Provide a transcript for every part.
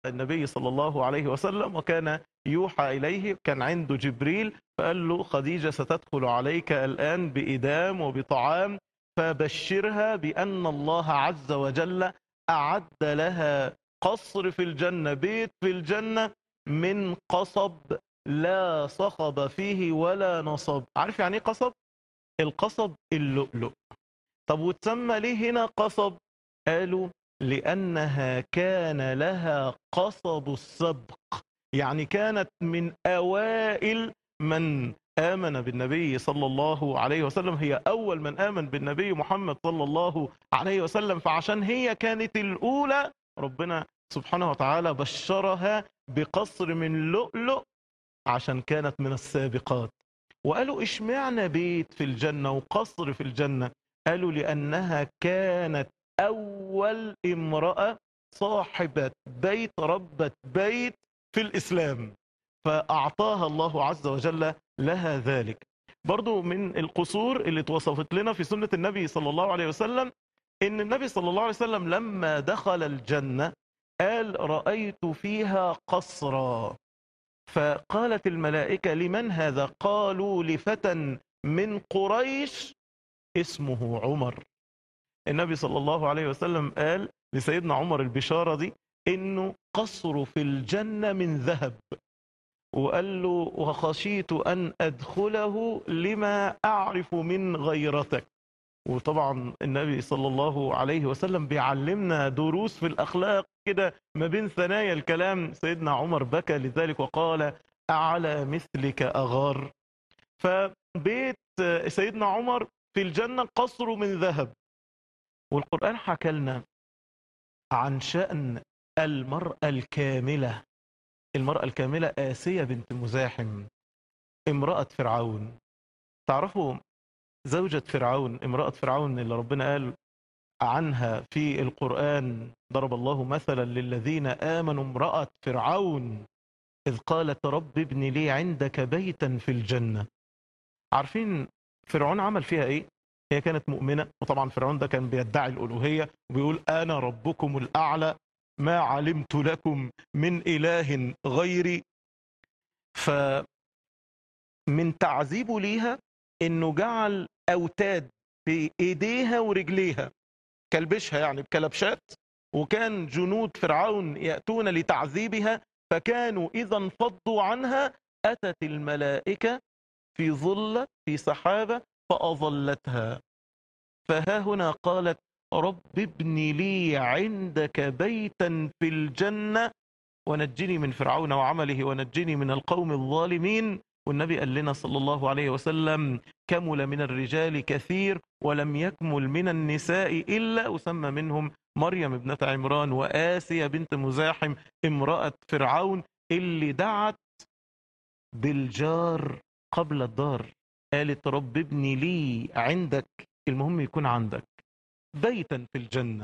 النبي صلى الله عليه وسلم وكان يوحى إليه كان عنده جبريل فقال له خديجة ستدخل عليك الآن بإدام وبطعام فبشرها بأن الله عز وجل أعد لها قصر في الجنة بيت في الجنة من قصب لا صخب فيه ولا نصب عارف يعني ايه قصب القصب اللؤلؤ طب وتسمى ليه هنا قصب قالوا لأنها كان لها قصب السبق يعني كانت من أوائل من آمن بالنبي صلى الله عليه وسلم هي أول من آمن بالنبي محمد صلى الله عليه وسلم فعشان هي كانت الأولى ربنا سبحانه وتعالى بشرها بقصر من لؤلؤ عشان كانت من السابقات وقالوا اشمعنى بيت في الجنة وقصر في الجنة قالوا لأنها كانت أول امرأة صاحبة بيت ربة بيت في الإسلام فأعطاها الله عز وجل لها ذلك برضو من القصور اللي توصفت لنا في سنة النبي صلى الله عليه وسلم إن النبي صلى الله عليه وسلم لما دخل الجنة قال رأيت فيها قصرا فقالت الملائكة لمن هذا قالوا لفتى من قريش اسمه عمر النبي صلى الله عليه وسلم قال لسيدنا عمر البشارة دي انه قصر في الجنة من ذهب وقال له وخشيت ان ادخله لما اعرف من غيرتك وطبعا النبي صلى الله عليه وسلم بيعلمنا دروس في الاخلاق كده ما بين ثنايا الكلام سيدنا عمر بكى لذلك وقال اعلى مثلك اغار فبيت سيدنا عمر في الجنة قصر من ذهب والقرآن حكى لنا عن شأن المرأة الكاملة المرأة الكاملة آسية بنت مزاحم امرأة فرعون تعرفوا زوجة فرعون امرأة فرعون اللي ربنا قال عنها في القرآن ضرب الله مثلا للذين آمنوا امرأة فرعون إذ قالت رب ابن لي عندك بيتا في الجنة عارفين فرعون عمل فيها ايه هي كانت مؤمنة وطبعا فرعون ده كان بيدعي الألوهية وبيقول أنا ربكم الأعلى ما علمت لكم من إله غيري فمن تعذيبه ليها انه جعل أوتاد في ايديها ورجليها كلبشها يعني بكلبشات وكان جنود فرعون يأتون لتعذيبها فكانوا إذا انفضوا عنها أتت الملائكة في ظلة في سحابة فأظلتها فها هنا قالت رب ابن لي عندك بيتا في الجنة ونجني من فرعون وعمله ونجني من القوم الظالمين والنبي قال لنا صلى الله عليه وسلم كمل من الرجال كثير ولم يكمل من النساء إلا أسمى منهم مريم ابنة عمران وآسيا بنت مزاحم امرأة فرعون اللي دعت بالجار قبل الدار قالت رب ابني لي عندك المهم يكون عندك بيتا في الجنة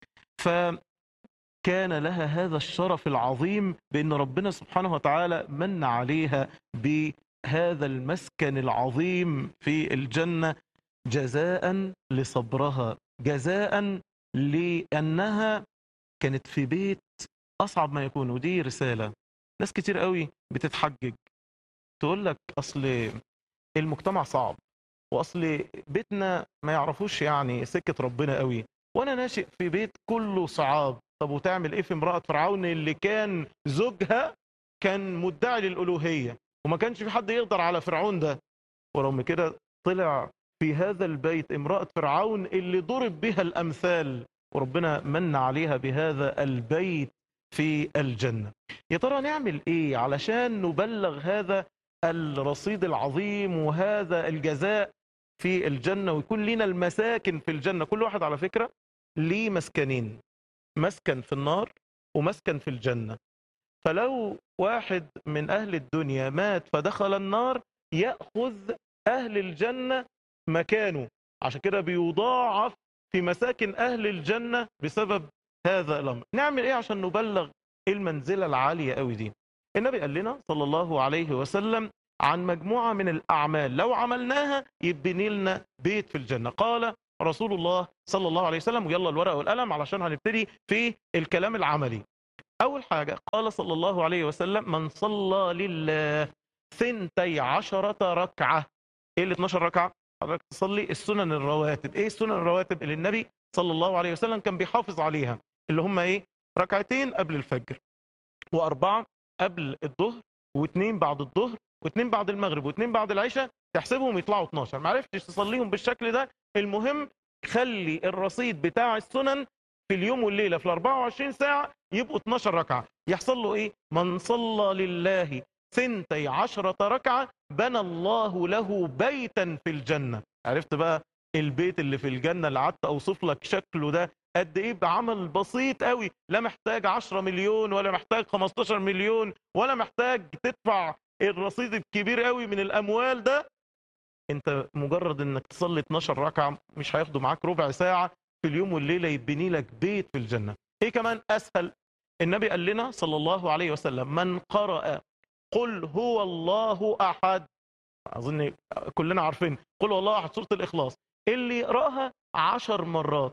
فكان لها هذا الشرف العظيم بأن ربنا سبحانه وتعالى من عليها بهذا المسكن العظيم في الجنة جزاء لصبرها جزاء لأنها كانت في بيت أصعب ما يكون ودي رسالة ناس كتير قوي بتتحجج تقول لك أصل المجتمع صعب واصل بيتنا ما يعرفوش يعني سكه ربنا قوي وانا ناشئ في بيت كله صعاب طب وتعمل ايه في امراه فرعون اللي كان زوجها كان مدعي للالوهيه وما كانش في حد يقدر على فرعون ده ورغم كده طلع في هذا البيت امراه فرعون اللي ضرب بها الامثال وربنا من عليها بهذا البيت في الجنه يا ترى نعمل ايه علشان نبلغ هذا الرصيد العظيم وهذا الجزاء في الجنة ويكون لنا المساكن في الجنة كل واحد على فكرة ليه مسكنين مسكن في النار ومسكن في الجنة فلو واحد من أهل الدنيا مات فدخل النار يأخذ أهل الجنة مكانه عشان كده بيضاعف في مساكن أهل الجنة بسبب هذا الأمر نعمل إيه عشان نبلغ المنزلة العالية قوي دي النبي قال لنا صلى الله عليه وسلم عن مجموعة من الأعمال لو عملناها يبني لنا بيت في الجنة قال رسول الله صلى الله عليه وسلم ويلا الورقة والقلم علشان هنبتدي في الكلام العملي أول حاجة قال صلى الله عليه وسلم من صلى لله ثنتي عشرة ركعة إيه ال 12 ركعة؟ حضرتك تصلي السنن الرواتب إيه السنن الرواتب اللي النبي صلى الله عليه وسلم كان بيحافظ عليها اللي هم إيه؟ ركعتين قبل الفجر وأربعة قبل الظهر واثنين بعد الظهر واثنين بعد المغرب واثنين بعد العشاء تحسبهم يطلعوا 12 ما عرفتش تصليهم بالشكل ده المهم خلي الرصيد بتاع السنن في اليوم والليله في ال 24 ساعه يبقوا 12 ركعه يحصل له ايه من صلى لله ثنتي عشرة ركعة بنى الله له بيتا في الجنة عرفت بقى البيت اللي في الجنة اللي قعدت أوصف لك شكله ده قد إيه بعمل بسيط قوي لا محتاج 10 مليون ولا محتاج 15 مليون ولا محتاج تدفع الرصيد الكبير قوي من الأموال ده انت مجرد انك تصلي 12 ركعة مش هياخدوا معاك ربع ساعة في اليوم والليلة يبني لك بيت في الجنة ايه كمان اسهل النبي قال لنا صلى الله عليه وسلم من قرأ قل هو الله احد اظن كلنا عارفين قل هو الله احد سورة الاخلاص اللي يقراها عشر مرات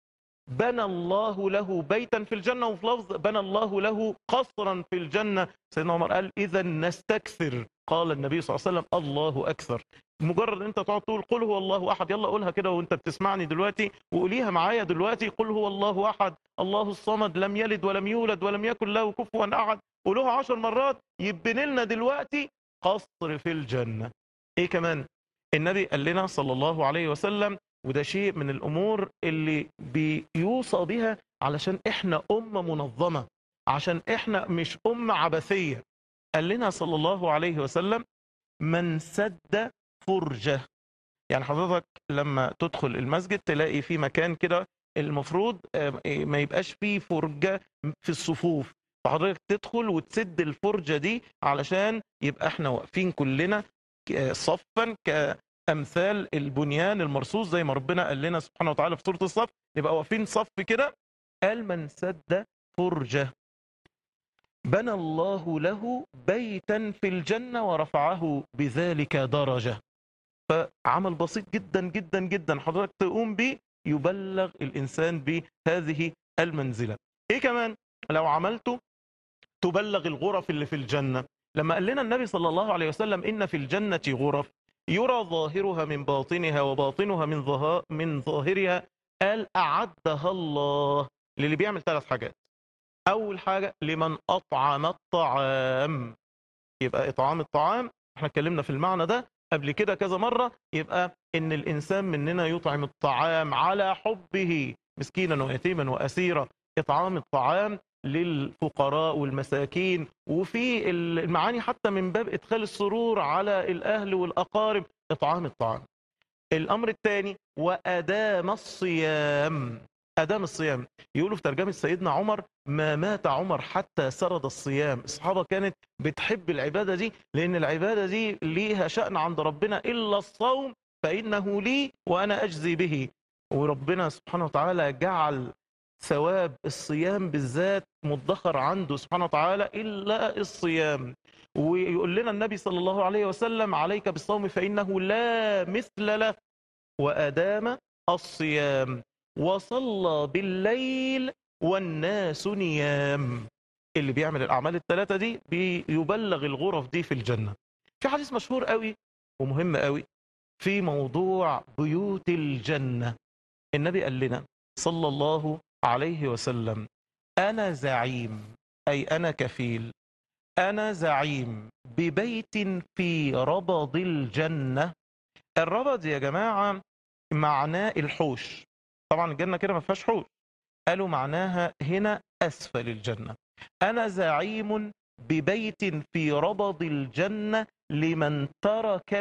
بنى الله له بيتا في الجنة وفي لفظ بنى الله له قصرا في الجنة سيدنا عمر قال إذا نستكثر قال النبي صلى الله عليه وسلم الله أكثر مجرد انت تقعد تقول قل هو الله احد يلا قولها كده وانت بتسمعني دلوقتي وقوليها معايا دلوقتي قل هو الله احد الله الصمد لم يلد ولم يولد ولم يكن له كفوا احد قولوها عشر مرات يبني لنا دلوقتي قصر في الجنة ايه كمان النبي قال لنا صلى الله عليه وسلم وده شيء من الامور اللي بيوصى بها علشان احنا امه منظمه عشان احنا مش امه عبثيه قال لنا صلى الله عليه وسلم من سد فرجه يعني حضرتك لما تدخل المسجد تلاقي في مكان كده المفروض ما يبقاش فيه فرجه في الصفوف فحضرتك تدخل وتسد الفرجه دي علشان يبقى احنا واقفين كلنا صفا امثال البنيان المرصوص زي ما ربنا قال لنا سبحانه وتعالى في سوره الصف نبقى واقفين صف كده قال من سد فرجه بنى الله له بيتا في الجنه ورفعه بذلك درجه فعمل بسيط جدا جدا جدا حضرتك تقوم به يبلغ الانسان بهذه المنزله ايه كمان لو عملته تبلغ الغرف اللي في الجنه لما قال لنا النبي صلى الله عليه وسلم ان في الجنه غرف يرى ظاهرها من باطنها وباطنها من ظهر من ظاهرها قال أعدها الله للي بيعمل ثلاث حاجات أول حاجة لمن أطعم الطعام يبقى إطعام الطعام احنا اتكلمنا في المعنى ده قبل كده كذا مرة يبقى إن الإنسان مننا يطعم الطعام على حبه مسكينا ويتيما وأسيرا إطعام الطعام للفقراء والمساكين وفي المعاني حتى من باب إدخال السرور على الأهل والأقارب إطعام الطعام الأمر الثاني وأدام الصيام أدام الصيام يقولوا في ترجمة سيدنا عمر ما مات عمر حتى سرد الصيام الصحابة كانت بتحب العبادة دي لأن العبادة دي ليها شأن عند ربنا إلا الصوم فإنه لي وأنا أجزي به وربنا سبحانه وتعالى جعل ثواب الصيام بالذات مدخر عنده سبحانه وتعالى إلا الصيام ويقول لنا النبي صلى الله عليه وسلم عليك بالصوم فإنه لا مثل له وأدام الصيام وصلى بالليل والناس نيام اللي بيعمل الأعمال الثلاثة دي بيبلغ الغرف دي في الجنة في حديث مشهور قوي ومهم قوي في موضوع بيوت الجنة النبي قال لنا صلى الله عليه وسلم أنا زعيم أي أنا كفيل أنا زعيم ببيت في ربض الجنة الربض يا جماعة معناه الحوش طبعا الجنة كده ما فيهاش حوش قالوا معناها هنا أسفل الجنة أنا زعيم ببيت في ربض الجنة لمن ترك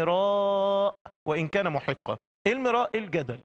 المراء وإن كان محقا المراء الجدل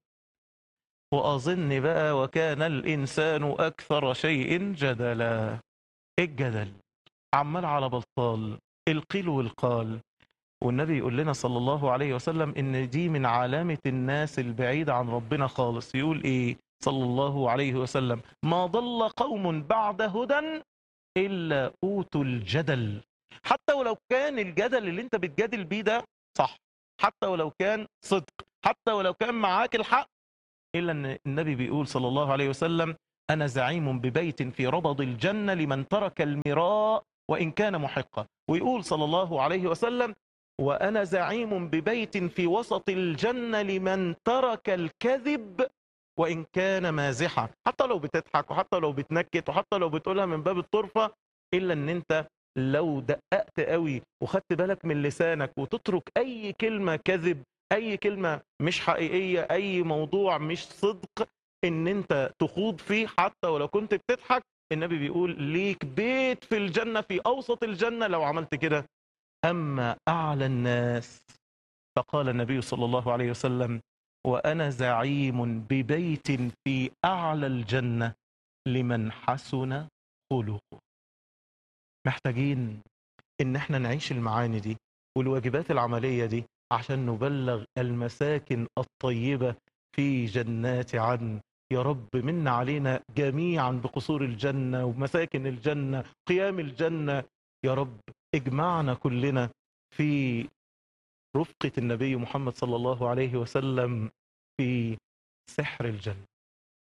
وأظن بقى وكان الإنسان أكثر شيء جدلا الجدل عمال على بطال القيل والقال والنبي يقول لنا صلى الله عليه وسلم إن دي من علامة الناس البعيدة عن ربنا خالص يقول إيه صلى الله عليه وسلم ما ضل قوم بعد هدى إلا أوتوا الجدل حتى ولو كان الجدل اللي انت بتجادل بيه ده صح حتى ولو كان صدق حتى ولو كان معاك الحق إلا أن النبي بيقول صلى الله عليه وسلم أنا زعيم ببيت في ربض الجنة لمن ترك المراء وإن كان محقا ويقول صلى الله عليه وسلم وأنا زعيم ببيت في وسط الجنة لمن ترك الكذب وإن كان مازحا حتى لو بتضحك وحتى لو بتنكت وحتى لو بتقولها من باب الطرفة إلا أن أنت لو دققت قوي وخدت بالك من لسانك وتترك أي كلمة كذب أي كلمة مش حقيقية أي موضوع مش صدق ان انت تخوض فيه حتى ولو كنت بتضحك النبي بيقول ليك بيت في الجنة في أوسط الجنة لو عملت كده أما أعلى الناس فقال النبي صلى الله عليه وسلم وأنا زعيم ببيت في أعلى الجنة لمن حسن خلقه محتاجين ان احنا نعيش المعاني دي والواجبات العملية دي عشان نبلغ المساكن الطيبة في جنات عدن يا رب من علينا جميعا بقصور الجنة ومساكن الجنة قيام الجنة يا رب اجمعنا كلنا في رفقة النبي محمد صلى الله عليه وسلم في سحر الجنة